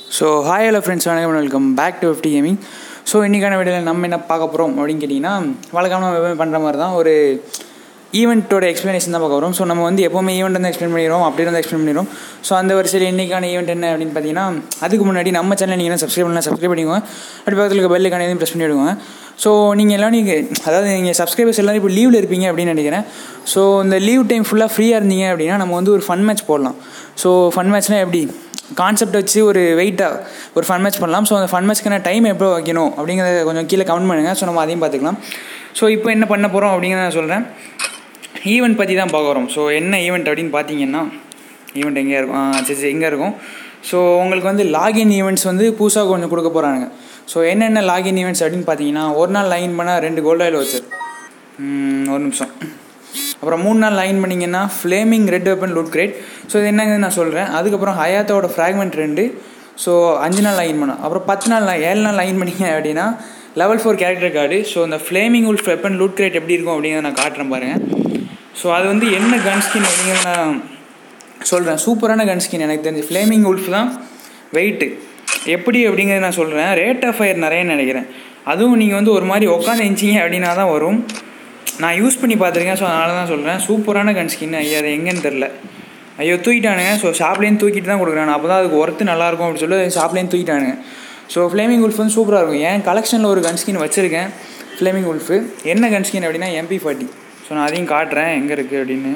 so hi hello friends வணக்கம் welcome back to fifty gaming so இன்றைக்கான வீடியோவில் நம்ம என்ன பார்க்க போகிறோம் அப்படின்னு கேட்டிங்கன்னா வழக்கமாக நம்ம எப்பவுமே பண்ணுற மாதிரி தான் ஒரு ஈவெண்ட்டோட எக்ஸ்ப்ளனேஷன் தான் பார்க்க போகிறோம் ஸோ நம்ம வந்து எப்போவுமே ஈவெண்ட் வந்து எக்ஸ்பிளைன் பண்ணிடுவோம் அப்படி வந்து எக்ஸ்பிளைன் பண்ணிடுவோம் ஸோ அந்த வரிசையில் இன்றைக்கான ஈவெண்ட் என்ன அப்படின்னு பார்த்தீங்கன்னா அதுக்கு முன்னாடி நம்ம சேனல் நீங்கள் சப்ஸ்கிரைப் பண்ணலாம் சப்ஸ்கிரைப் பண்ணிக்கோங்க அப்படி பக்கத்தில் இருக்க பெல்லுக்கான எதுவும் ப்ரெஸ் பண்ணி விடுவோங்க ஸோ நீங்கள் எல்லாம் நீங்கள் அதாவது நீங்கள் சப்ஸ்கிரைபர்ஸ் எல்லோரும் இப்போ லீவில் இருப்பீங்க அப்படின்னு நினைக்கிறேன் ஸோ இந்த லீவ் டைம் ஃபுல்லாக ஃப்ரீயாக இருந்தீங்க அப்படின்னா நம்ம வந்து ஒரு ஃபன் மேட்ச் போடலாம் ஸோ ஃபன் மேட்ச்னால் எப்படி கான்செப்ட் வச்சு ஒரு வெயிட்டாக ஒரு ஃபன் மேட்ச் பண்ணலாம் ஸோ அந்த ஃபன் மேட்ச்க்கான டைம் எப்போ வைக்கணும் அப்படிங்கிறத கொஞ்சம் கீழே கமெண்ட் பண்ணுங்கள் ஸோ நம்ம அதையும் பார்த்துக்கலாம் ஸோ இப்போ என்ன பண்ண போகிறோம் அப்படிங்கிறத நான் சொல்கிறேன் ஈவெண்ட் பற்றி தான் பார்க்க வரோம் ஸோ என்ன ஈவெண்ட் அப்படின்னு பார்த்தீங்கன்னா ஈவெண்ட் எங்கே இருக்கும் ஆ, சரி சரி எங்கே இருக்கும் ஸோ உங்களுக்கு வந்து லாகின் ஈவெண்ட்ஸ் வந்து புதுசாக கொஞ்சம் கொடுக்க போகிறாங்க ஸோ என்னென்ன லாகின் ஈவெண்ட்ஸ் அப்படின்னு பார்த்தீங்கன்னா ஒரு நாள் லாகின் பண்ணால் ரெண்டு கோல்ட் ஆயில் வச்சு ஒரு நிமிஷம் அப்புறம் மூணு நாள் லைன் பண்ணிங்கன்னா flaming red weapon loot crate so இது என்னங்கன்னு நான் சொல்கிறேன் அதுக்கப்புறம் ஹயாத்தோட ஃப்ராக்மெண்ட் ரெண்டு ஸோ அஞ்சு நாள் லைன் பண்ணோம் அப்புறம் பத்து நாள் line- ஏழு நாள் லைன் பண்ணிங்க அப்படின்னா level four character card so இந்த flaming wolf weapon loot crate எப்படி இருக்கும் அப்படிங்கிறத நான் காட்டுறேன் பாருங்கள் ஸோ அது வந்து என்ன கன் ஸ்கின் அப்படிங்கிறத நான் சொல்கிறேன் சூப்பரான கன் ஸ்கின் எனக்கு தெரிஞ்சு ஃப்ளேமிங் உல்ஃப் தான் வெயிட்டு எப்படி அப்படிங்கிறத நான் சொல்கிறேன் ரேட் ஆஃப் ஃபயர் நிறைய நினைக்கிறேன் அதுவும் நீங்கள் வந்து ஒரு மாதிரி உட்காந்து எஞ்சிங்க அப்படின்னா தான் வரும் நான் யூஸ் பண்ணி பார்த்துருக்கேன் ஸோ அதனால தான் சொல்கிறேன் சூப்பரான கன் ஸ்கின் ஐயா அது எங்கேன்னு தெரில ஐயோ தூக்கிட்டானுங்க ஸோ ஷாப்லேயும் தூக்கிட்டு தான் கொடுக்குறாங்க அப்போ தான் அதுக்கு ஒர்த்து நல்லாயிருக்கும் அப்படின்னு சொல்லி ஷாப்லேயும் தூக்கிட்டானுங்க ஸோ ஃப்ளேமிங் உல்ஃப் வந்து சூப்பராக இருக்கும் என் கலெக்ஷனில் ஒரு கன் ஸ்கின் வச்சுருக்கேன் ஃப்ளேமிங் உல்ஃபு என்ன கன் ஸ்கின் அப்படின்னா எம்பி ஃபார்ட்டி ஸோ நான் அதையும் காட்டுறேன் எங்கே இருக்குது அப்படின்னு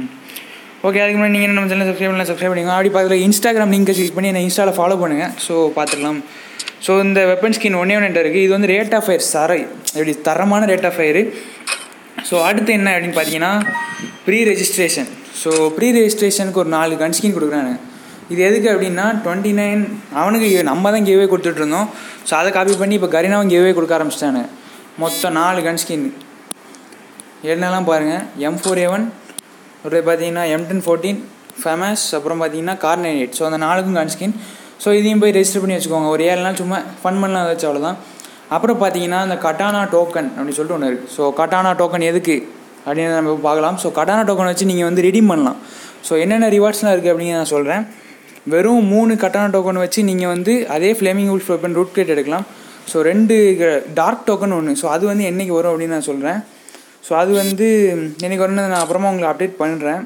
ஓகே அதுக்கு முன்னாடி நீங்கள் நம்ம சேனல் சப்ஸ்கிரைப் பண்ணலாம் சப்ஸ்கிரைப் பண்ணிக்கோங்க அப்படி பக்கத்தில் இன்ஸ்டாகிராம் லிங்க் கிளிக் பண்ணி என்ன இன்ஸ்டாவில் ஃபாலோ பண்ணுங்கள் ஸோ பார்த்துக்கலாம் ஸோ இந்த வெப்பன் ஸ்கின் ஒன்றே ஒன்று இருக்குது இது வந்து ரேட் ஆஃப் ஃபயர் சரை இப்படி தரமான ரேட் ஆஃப் ஃபயரு ஸோ அடுத்து என்ன அப்படின்னு பார்த்தீங்கன்னா ப்ரீ ரெஜிஸ்ட்ரேஷன் ஸோ ப்ரீ ரெஜிஸ்ட்ரேஷனுக்கு ஒரு நாலு கன் ஸ்கின் கொடுக்குறாங்க இது எதுக்கு அப்படின்னா டுவெண்ட்டி நைன் அவனுக்கு give- நம்ம தான் கிவ்வே கொடுத்துட்ருந்தோம் ஸோ அதை காப்பி பண்ணி இப்போ கரீனாவும் கிவ்வே கொடுக்க ஆரம்பிச்சிட்டானு மொத்தம் நாலு கன் ஸ்கின் என்னெல்லாம் பாருங்கள் எம் ஃபோர் ஏ ஒன் ஒரு பார்த்தீங்கன்னா எம் டென் ஃபோர்டீன் ஃபேமஸ் அப்புறம் பார்த்தீங்கன்னா கார் நைன் எயிட் ஸோ அந்த நாலுக்கும் கன் ஸ்கின் ஸோ இதையும் போய் ரெஜிஸ்டர் பண்ணி வச்சுக்கோங்க ஒரு ஏழு நாள் சும்மா ஃபன் பண்ணலாம் வச்சு அவ்வளோதான் அப்புறம் பார்த்தீங்கன்னா இந்த கட்டானா டோக்கன் அப்படின்னு சொல்லிட்டு ஒன்று இருக்குது ஸோ கட்டானா டோக்கன் எதுக்கு அப்படின்னு நம்ம இப்ப பார்க்கலாம் ஸோ கட்டானா டோக்கன் வச்சு நீங்கள் வந்து ரெடீம் பண்ணலாம் ஸோ என்னென்ன ரிவார்ட்ஸ்லாம் இருக்குது அப்படின்னு நான் சொல்கிறேன் வெறும் மூணு கட்டானா டோக்கன் வச்சு நீங்கள் வந்து அதே flaming wolf weapon loot crate எடுக்கலாம் ஸோ ரெண்டு டார்க் டோக்கன் ஒன்று ஸோ அது வந்து என்னைக்கு வரும் அப்படின்னு நான் சொல்கிறேன் ஸோ அது வந்து எனக்கு வரணும் நான் அப்புறமா உங்களுக்கு அப்டேட் பண்ணுறேன்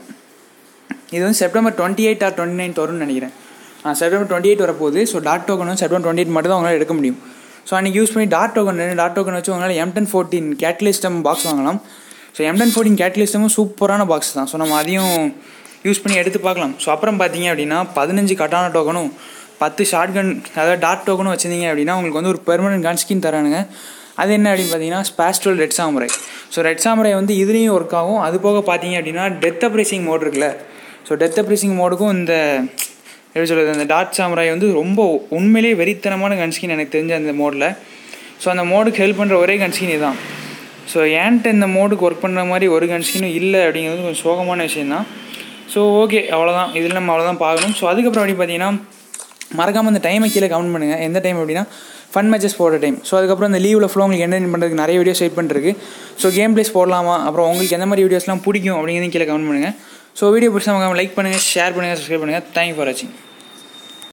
இது வந்து September twenty eight or twenty nine வரும்னு நினைக்கிறேன் ஆ செப்டம்பர் டுவெண்ட்டி எயிட் வரப்போகுது ஸோ டாட் டோக்கன் வந்து செப்டம்பர் டுவெண்ட்டி எயிட் மட்டும் தான் உங்களால் எடுக்க முடியும் ஸோ அன்றைக்கி யூஸ் பண்ணி டாட் டோக்கன் ரெண்டு டாட் டோக்கன் வச்சு உங்களால் எம் டென் ஃபோர்டீன் கேட்லிஸ்டம் பாக்ஸ் வாங்கலாம் ஸோ எம் டென் ஃபோர்டீன் கேட்லிஸ்டமும் சூப்பரான பாக்ஸ் தான் ஸோ நம்ம அதையும் யூஸ் பண்ணி எடுத்து பார்க்கலாம் ஸோ அப்புறம் பார்த்தீங்க அப்படின்னா பதினஞ்சு கட்டான டோக்கனும் பத்து ஷார்ட் கன் அதாவது டாட் டோக்கனும் வச்சிருந்தீங்க அப்படின்னா உங்களுக்கு வந்து ஒரு பெர்மனன்ட் கன் ஸ்கின் தரானுங்க அது என்ன அப்படின்னு பார்த்தீங்கன்னா ஸ்பாஸ்ட்ரல் red samurai so red samurai வந்து இதுலேயும் ஒர்க் ஆகும் அது போக பார்த்தீங்க அப்படின்னா டெத் அப்ரைசிங் மோட் இருக்குல்ல ஸோ டெத் அப்ரைசிங் மோடுக்கும் இந்த எப்படி சொல்கிறது அந்த டாட் சாமுராய் வந்து ரொம்ப உண்மையிலேயே வெறித்தனமான கன்ஸ்கின் எனக்கு தெரிஞ்ச அந்த மோடில் ஸோ அந்த மோடுக்கு ஹெல்ப் பண்ணுற ஒரே கன்ஸ்கின் இதுதான் ஸோ ஏன்ட்ட இந்த மோடுக்கு ஒர்க் பண்ணுற மாதிரி ஒரு கன்ஸ்கினும் இல்லை அப்படிங்கிறது கொஞ்சம் சோகமான விஷயந்தான் ஸோ ஓகே அவ்வளோதான் இதில் நம்ம அவ்வளோதான் பார்க்கணும் ஸோ அதுக்கப்புறம் அப்படி பார்த்தீங்கன்னா மறக்காமல் அந்த டைமை கீழே கமெண்ட் பண்ணுங்கள் எந்த டைம் அப்படின்னா ஃபன் மேட்சஸ் போடுற டைம் ஸோ அதுக்கப்புறம் இந்த லீவில் ஃப்ளோ உங்களுக்கு என்டர்டைன் பண்ணுறதுக்கு நிறைய வீடியோஸ் வெயிட் பண்ணிருக்கு ஸோ கேம் பிளேஸ் போடலாமா அப்புறம் உங்களுக்கு எந்த மாதிரி வீடியோஸ்லாம் பிடிக்கும் அப்படிங்கிறதையும் கீழே கமெண்ட் பண்ணுங்கள் ஸோ வீடியோ பிடிச்சா லைக் பண்ணுங்கள் ஷேர் பண்ணுங்கள் சப்ஸ்கிரைப் பண்ணுங்கள் தேங்க்யூ ஃபார் வாட்சிங்